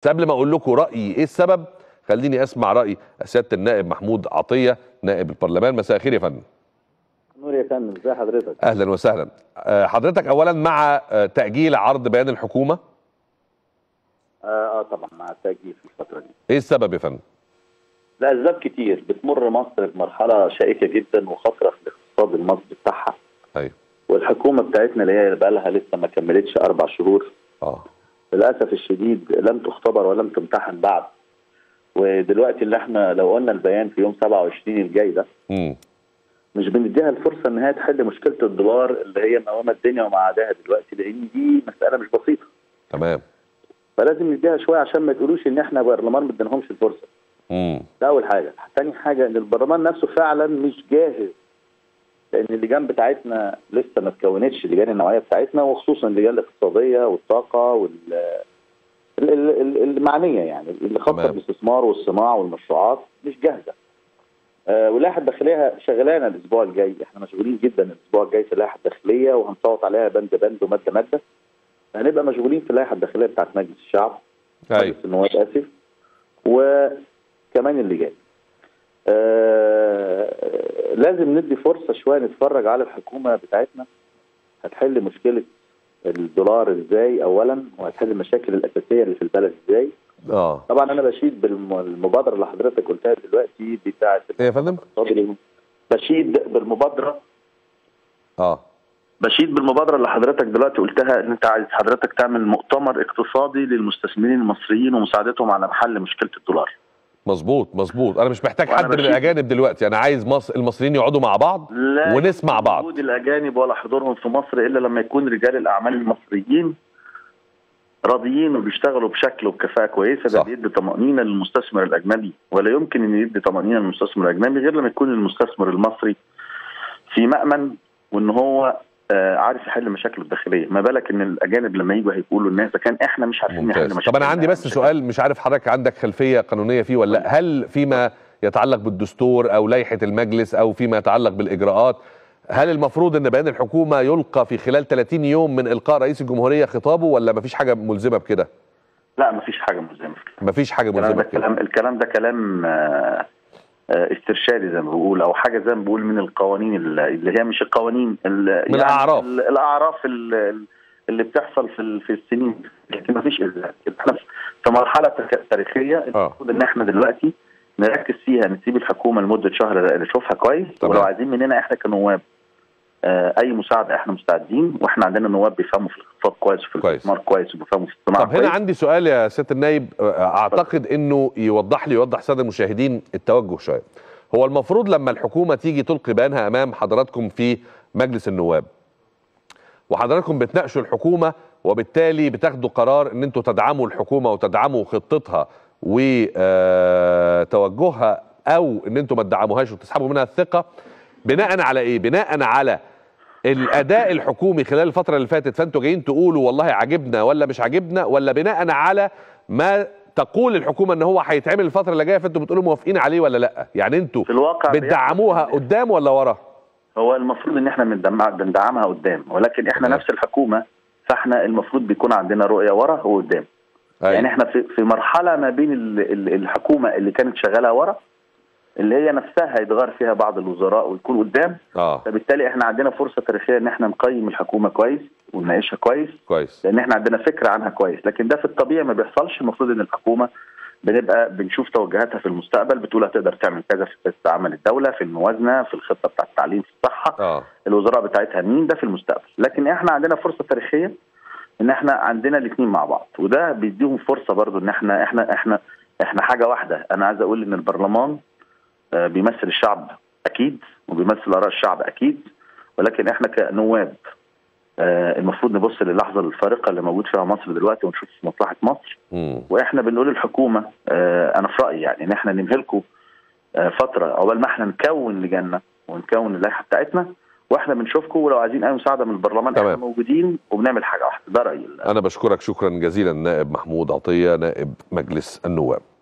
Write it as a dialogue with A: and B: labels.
A: قبل ما اقول لكم رايي ايه السبب خليني اسمع راي سياده النائب محمود عطيه نائب البرلمان مساء الخير يا فندم
B: نور يا فندم ازي حضرتك
A: اهلا وسهلا آه، حضرتك اولا مع آه، تاجيل عرض بيان الحكومه
B: اه, آه طبعا مع التأجيل في الفترة دي
A: ايه السبب يا فندم
B: لأسباب كتير بتمر مصر بمرحلة شائكة جدا وخطرة في الاقتصاد المصري بتاعها
A: ايوه
B: والحكومة بتاعتنا اللي هي بقى لها لسه ما كملتش أربع شهور
A: اه
B: للأسف الشديد لم تختبر ولم تمتحن بعد ودلوقتي اللي احنا لو قلنا البيان في يوم 27 الجاي ده
A: امم
B: مش بنديها الفرصة ان هي تحل مشكلة الدولار اللي هي مقومة الدنيا ومعاداها دلوقتي لأن دي مسألة مش بسيطة
A: تمام
B: فلازم نديها شوية عشان ما تقولوش ان احنا برلمان ما اديناهمش الفرصة
A: امم
B: ده اول حاجه تاني حاجه ان البرلمان نفسه فعلا مش جاهز لان اللجان بتاعتنا لسه ما اتكونتش اللجان النوعيه بتاعتنا وخصوصا اللجان الاقتصاديه والطاقه وال ال- ال- ال- المعنيه يعني اللي خاصه
A: تمام.
B: بالاستثمار والصناعه والمشروعات مش جاهزه آه واللائحه الداخليه شغلانه الاسبوع الجاي احنا مشغولين جدا الاسبوع الجاي في اللائحه الداخليه وهنصوت عليها بند بند وماده ماده هنبقى مشغولين في اللائحه الداخليه بتاعت مجلس الشعب
A: ايوه
B: مجلس النواب اسف وكمان اللي جاي آه لازم ندي فرصه شويه نتفرج على الحكومه بتاعتنا هتحل مشكله الدولار ازاي اولا وهتحل المشاكل الاساسيه اللي في البلد ازاي
A: اه
B: طبعا انا بشيد بالمبادره اللي حضرتك قلتها دلوقتي بتاعه
A: ايه يا فندم
B: الاقتصاد بشيد بالمبادره
A: اه
B: بشيد بالمبادره اللي حضرتك دلوقتي قلتها ان انت عايز حضرتك تعمل مؤتمر اقتصادي للمستثمرين المصريين ومساعدتهم على حل مشكله الدولار
A: مظبوط مظبوط انا مش محتاج
B: وأنا
A: حد من
B: بشيد-
A: الاجانب دلوقتي انا عايز مصر المصريين يقعدوا مع بعض
B: لا
A: ونسمع بعض
B: وجود الاجانب ولا حضورهم في مصر الا لما يكون رجال الاعمال المصريين راضيين وبيشتغلوا بشكل وبكفاءه كويسه
A: صح.
B: ده بيدي طمانينه للمستثمر الاجنبي ولا يمكن ان يدي طمانينه للمستثمر الاجنبي غير لما يكون المستثمر المصري في مامن وان هو آه، عارف يحل مشاكله الداخليه ما بالك ان الاجانب لما يجوا هيقولوا للناس اذا كان احنا مش عارفين نحل
A: ممتاز
B: مشاكل
A: طب انا عندي بس سؤال مش عارف حضرتك عندك خلفيه قانونيه فيه ولا لا هل فيما يتعلق بالدستور او لائحه المجلس او فيما يتعلق بالاجراءات هل المفروض ان بيان الحكومه يلقى في خلال 30 يوم من القاء رئيس الجمهوريه خطابه ولا مفيش حاجه ملزمه بكده
B: لا مفيش حاجه ملزمه في كده.
A: مفيش حاجه
B: الكلام
A: ملزمه
B: ده
A: بكده
B: كلام الكلام ده كلام آه، آه، استرشادي زي ما بقول او حاجه زي ما بقول من القوانين ال- اللي هي مش القوانين ال-
A: من الأعراف.
B: ال- الاعراف ال- اللي بتحصل في ال- في السنين لكن ما فيش احنا في مرحله تك- تاريخيه المفروض ان احنا دلوقتي نركز فيها نسيب الحكومه لمده شهر نشوفها كويس
A: تمام.
B: ولو عايزين مننا احنا كنواب آه، اي مساعده احنا مستعدين واحنا عندنا نواب بيفهموا في الاقتصاد كويس وفي
A: كويس.
B: الاستثمار كويس وبيفهموا في الصناعه
A: طب هنا
B: كويس
A: عندي سؤال يا سياده النايب آه، اعتقد انه يوضح لي يوضح الساده المشاهدين التوجه شويه هو المفروض لما الحكومه تيجي تلقي بيانها امام حضراتكم في مجلس النواب وحضراتكم بتناقشوا الحكومه وبالتالي بتاخدوا قرار ان انتوا تدعموا الحكومه وتدعموا خطتها وتوجهها او ان انتوا ما تدعموهاش وتسحبوا منها الثقه بناء على ايه بناء على الاداء الحكومي خلال الفتره اللي فاتت فانتوا جايين تقولوا والله عاجبنا ولا مش عاجبنا ولا بناء على ما تقول الحكومه ان هو هيتعمل الفتره اللي جايه فانتوا بتقولوا موافقين عليه ولا لا يعني انتوا
B: في الواقع
A: بتدعموها
B: بيحصل-
A: قدام ولا ورا
B: هو المفروض ان احنا بندمع- بندعمها قدام ولكن احنا
A: تمام.
B: نفس الحكومه فاحنا المفروض بيكون عندنا رؤيه ورا وقدام
A: أيوة.
B: يعني احنا في في مرحله ما بين ال- ال- الحكومه اللي كانت شغاله ورا اللي هي نفسها يتغير فيها بعض الوزراء ويكون قدام
A: اه
B: فبالتالي احنا عندنا فرصه تاريخيه ان احنا نقيم الحكومه كويس ونناقشها كويس
A: كويس
B: لان احنا عندنا فكره عنها كويس لكن ده في الطبيعي ما بيحصلش المفروض ان الحكومه بنبقى بنشوف توجهاتها في المستقبل بتقول هتقدر تعمل كذا في سياسه عمل الدوله في الموازنه في الخطه بتاعه التعليم في الصحه
A: اه
B: الوزراء بتاعتها مين ده في المستقبل لكن احنا عندنا فرصه تاريخيه ان احنا عندنا الاثنين مع بعض وده بيديهم فرصه برضو ان احنا احنا احنا احنا حاجه واحده انا عايز اقول ان البرلمان آه، بيمثل الشعب اكيد وبيمثل اراء الشعب اكيد ولكن احنا كنواب آه، المفروض نبص للحظه الفارقه اللي موجود فيها مصر دلوقتي ونشوف مصلحه مصر
A: مم.
B: واحنا بنقول للحكومه آه، انا في رايي يعني ان احنا نمهلكم آه، فتره عقبال ما احنا نكون لجنه ونكون اللائحه بتاعتنا واحنا بنشوفكم ولو عايزين اي مساعده من البرلمان
A: تمام.
B: احنا موجودين وبنعمل حاجه واحده ده رايي
A: انا بشكرك شكرا جزيلا نائب محمود عطيه نائب مجلس النواب